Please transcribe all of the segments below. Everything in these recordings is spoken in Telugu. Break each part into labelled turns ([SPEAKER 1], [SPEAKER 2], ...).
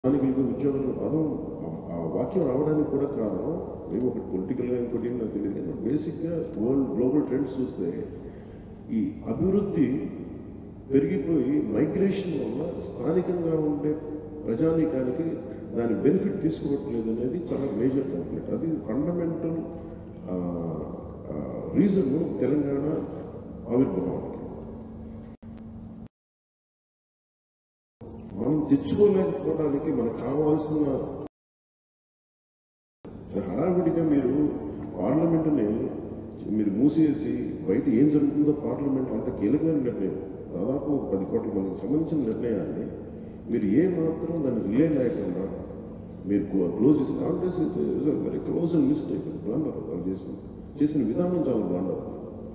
[SPEAKER 1] స్థానికులకు ఉద్యోగులు పదం ఆ- ఆ వాక్యం రావడానికి కూడా కారణం మేము ఒకటి పొలిటికల్గా ఇంకోటి ఏం నాకు తెలియదు కానీ బేసిక్గా వరల్డ్ గ్లోబల్ ట్రెండ్స్ చూస్తే ఈ అభివృద్ధి పెరిగిపోయి మైగ్రేషన్ వల్ల స్థానికంగా ఉండే ప్రజానీకానికి దాని బెనిఫిట్ తీసుకోవట్లేదు అనేది చాలా మేజర్ కంప్లైంట్ అది ఫండమెంటల్ రీజన్ తెలంగాణ ఆవిర్భావానికి మనం తెచ్చుకోలేకపోవడానికి మనకు కావాల్సిన హడావిడిగా మీరు పార్లమెంటుని మీరు మూసేసి బయట ఏం జరుగుతుందో పార్లమెంట్ అంత కీలకమైన నిర్ణయం దాదాపు ఒక పది కోట్ల మందికి సంబంధించిన నిర్ణయాన్ని మీరు ఏ మాత్రం దాన్ని రిలే లేకుండా మీరు క్లోజ్ చేసి Congress very close and mistake blunder వాళ్ళు చేసిన చేసిన విధానం చాలా బ్లండర్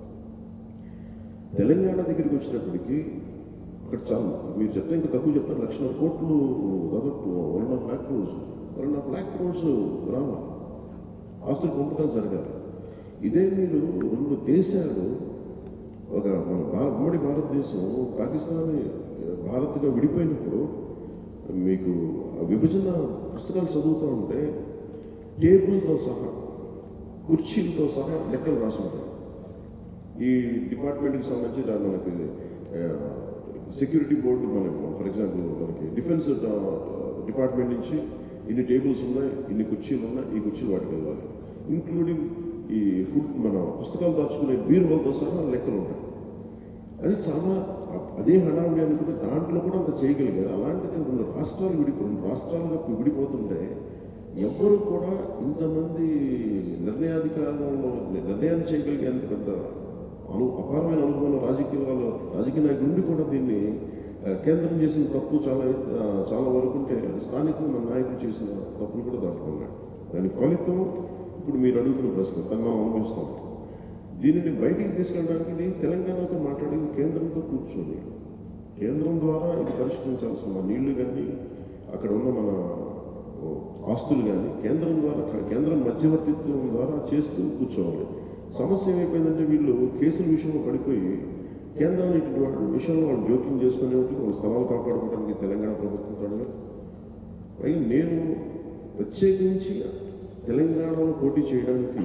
[SPEAKER 1] తెలంగాణ దగ్గరికి వచ్చినప్పటికీ అక్కడ చాలా మీరు చెప్తే ఇంకా తక్కువ చెప్తారు లక్షల కోట్లు దాదాపు one and half lakh crores one and half lakh crores రావాలి ఆస్తులు పంపకాలు జరగాలి ఇదే మీరు రెండు దేశాలు ఒక మన భారత ఉమ్మడి భారతదేశం పాకిస్తాన్ భారత్గా విడిపోయినప్పుడు మీకు ఆ విభజన పుస్తకాలు చదువుతూ ఉంటే టేబుల్తో సహా కుర్చీలతో సహా లెక్కలు రాసి ఉంటాయి ఈ డిపార్ట్మెంట్కి సంబంధించి దాని మనకి సెక్యూరిటీ బోర్డు మన ఫర్ ఎగ్జాంపుల్ మనకి డిఫెన్స్ డిపార్ట్మెంట్ నుంచి ఇన్ని టేబుల్స్ ఉన్నాయి ఇన్ని కుర్చీలు ఉన్నాయి ఈ కుర్చీలు వాటికి వెళ్ళాలి ఇంక్లూడింగ్ ఈ ఫుడ్ మన పుస్తకాలు దాచుకునే బీరువాలతో సహా లెక్కలు ఉంటాయి అది చాలా అదే హడావిడి అనుకుంటే దాంట్లో కూడా అంత చేయగలిగారు అలాంటిది రెండు రాష్ట్రాలు విడిపో రెండు రాష్ట్రాలుగా విడిపోతుంటే ఎవ్వరు కూడా ఇంతమంది నిర్ణయాధికారంలో నిర్ణయాలు చేయగలిగేంత పెద్ద అను అపారమైన అనుభవం రాజకీయాలు రాజకీయ నాయకులు ఉండి కూడా దీన్ని ఆ, కేంద్రం చేసిన తప్పు చాలా ఆ, చాలా వరకు ఉంటే స్థానికంగా మన నాయకులు చేసిన తప్పులు కూడా దాటుకున్నాడు దాని ఫలితం ఇప్పుడు మీరు అడుగుతున్న ప్రశ్న తను మనం అనుభవిస్తాం దీనిని బయటికి తీసుకెళ్ళడానికి ఇది తెలంగాణతో మాట్లాడింది కేంద్రంతో కూర్చొని కేంద్రం ద్వారా ఇది పరిష్కరించాల్సిన మన నీళ్లు కానీ అక్కడ ఉన్న మన ఓ, ఆస్తులు కానీ కేంద్రం ద్వారా కేంద్రం మధ్యవర్తిత్వం ద్వారా చేస్తూ కూర్చోవాలి సమస్య ఏమైపోయిందంటే వీళ్ళు కేసుల విషయంలో పడిపోయి కేంద్రాన్ని ఇటువంటి వాటి విషయంలో వాళ్ళు జోక్యం చేసుకునే వాళ్ళ స్థలాలు కాపాడుకోవడానికి తెలంగాణ ప్రభుత్వం తడగా పైగా నేను ప్రత్యేకించి తెలంగాణలో పోటీ చేయడానికి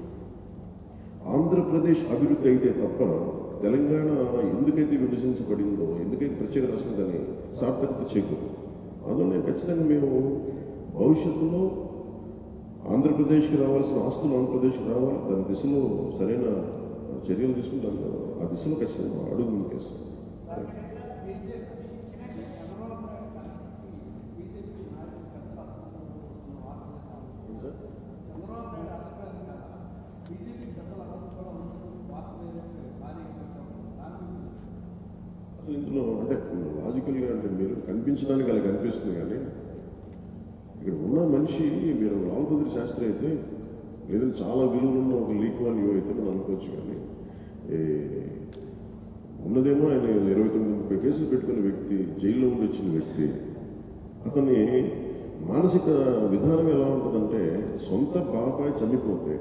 [SPEAKER 1] ఆంధ్రప్రదేశ్ అభివృద్ధి అయితే తప్ప తెలంగాణ ఎందుకైతే విభజించబడిందో ఎందుకైతే ప్రత్యేక రాష్ట్రం దాన్ని సార్థకత చేకూరు అందువల్ల ఖచ్చితంగా మేము భవిష్యత్తులో ఆంధ్రప్రదేశ్కి రావాల్సిన ఆస్తులు ఆంధ్రప్రదేశ్కి రావాలి దాని దిశలో సరైన చర్యలు తీసుకుని దాని ఆ దిశలో ఖచ్చితంగా అడుగు ముందుకేస్తాం అసలు ఇందులో అంటే లాజికల్గా అంటే మీరు కనిపించడానికి అలా కనిపిస్తుంది కానీ ఇక్కడ ఉన్న మనిషి మీరు లాల్ బహదూర్ శాస్త్రి అయితే లేదంటే చాలా విలువలున్న ఒక లీక్ వన్ యూ అయితే మనం అనుకోవచ్చు కానీ ఏ, ఉన్నదేమో ఆయన ఇరవై తొమ్మిది ముప్పై కేసులు పెట్టుకున్న వ్యక్తి జైల్లో ఉండి వచ్చిన వ్యక్తి అతని మానసిక విధానం ఎలా ఉంటుందంటే సొంత బాబాయ్ చనిపోతే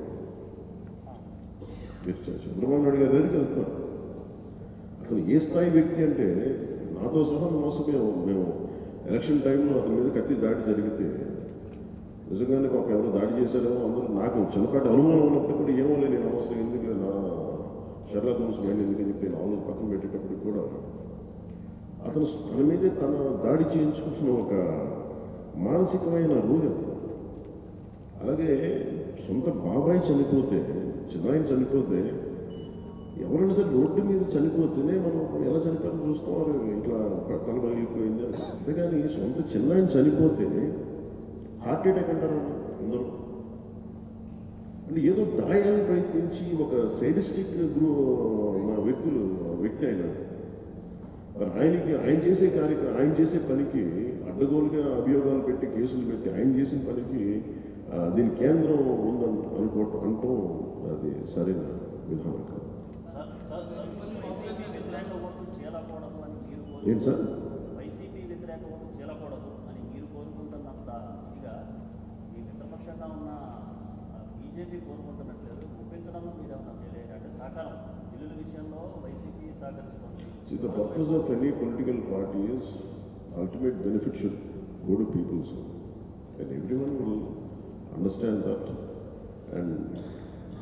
[SPEAKER 1] మీరు చంద్రబాబు నాయుడు గారి దగ్గరికి వెళ్తాం అసలు ఏ స్థాయి వ్యక్తి అంటే నాతో సహా మోసపోయాం మేము ఎలక్షన్ టైంలో అతని మీద కత్తి దాడి జరిగితే నిజంగానే పాప ఎవరో దాడి చేశారేమో అందరూ నాకు చిన్నపాటి అనుమానం ఉన్నప్పుడు కూడా ఏమో లేదు నేను అవసరం ఎందుకు నా షర్లా తులసి మైండ్ ఎందుకని చెప్పి నాలుగు పక్కన పెట్టేటప్పుడు కూడా అతను తన మీదే తన దాడి చేయించుకుంటున్న ఒక మానసికమైన రోగి అతను అలాగే సొంత బాబాయ్ చనిపోతే చిన్నాయన చనిపోతే ఎవరైనా సరే రోడ్డు మీద చనిపోతేనే మనం ఎలా చనిపోయారో చూస్తాం వారు ఇట్లా తల పగిలిపోయింది అని. అంతేగాని సొంత చిన్నాయన చనిపోతే హార్ట్ అటాక్ అంటారు అందరూ అంటే ఏదో దాయాన్ని ప్రయత్నించి ఒక సైడిస్టిక్ గ్రూ మా వ్యక్తులు వ్యక్తి ఆయన మరి ఆయనకి ఆయన చేసే కార్యక్రమం ఆయన చేసే పనికి అడ్డగోలుగా అభియోగాలు పెట్టి కేసులు పెట్టి ఆయన చేసిన పనికి ఆ, దీని కేంద్రం ఉందని అనుకోవటం అంటాం అది సరైన విధానం కాదు
[SPEAKER 2] సార్ సార్ వైసీపీ వ్యతిరేక ఓట్లు చీలకూడదు అని మీరు కోరు-
[SPEAKER 1] ఏంటి సార్
[SPEAKER 2] వైసీపీ వ్యతిరేక ఓట్లు చీలకూడదు అని మీరు కోరుకుంటున్నంత ఇదిగా ఈ మిత్రపక్షంగా ఉన్న బీజేపీ కోరుకుంటున్నట్లేదు ఒప్పించడంలో మీరు ఏమన్నా తెలియదు అంటే సహకారం బిల్లుల విషయంలో వైసీపీ సహకరిస్తుంది
[SPEAKER 1] See, the purpose of any political party is ultimate benefit should go to people's home. And everyone will understand that and